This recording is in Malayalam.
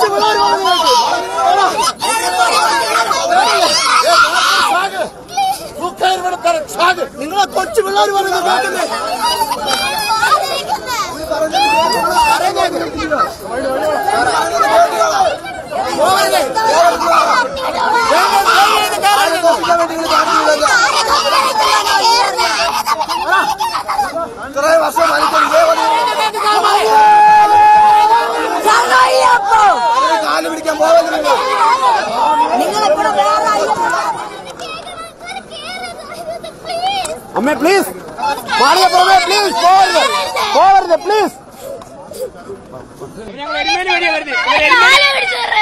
കൊച്ചു പിള്ളേർ നിങ്ങളെ കൊച്ചു പിള്ളേർ പറയുന്നത് കേൾക്കുന്നേ ഇത്രയും വർഷം മനുഷ്യൻ ഇതേപോലെ അവര് കാല് പിടിക്കാൻ പോകല്ലേ നിങ്ങൾ അമ്മേ പ്ലീസ് മാറിയ പുറമെ പ്ലീസ് പോകരുത് പോകരുത് പ്ലീസ് ഞങ്ങൾ എരുമേന് വേണ്ടിയാ വരുന്നത് ഇവര് എരുമേന്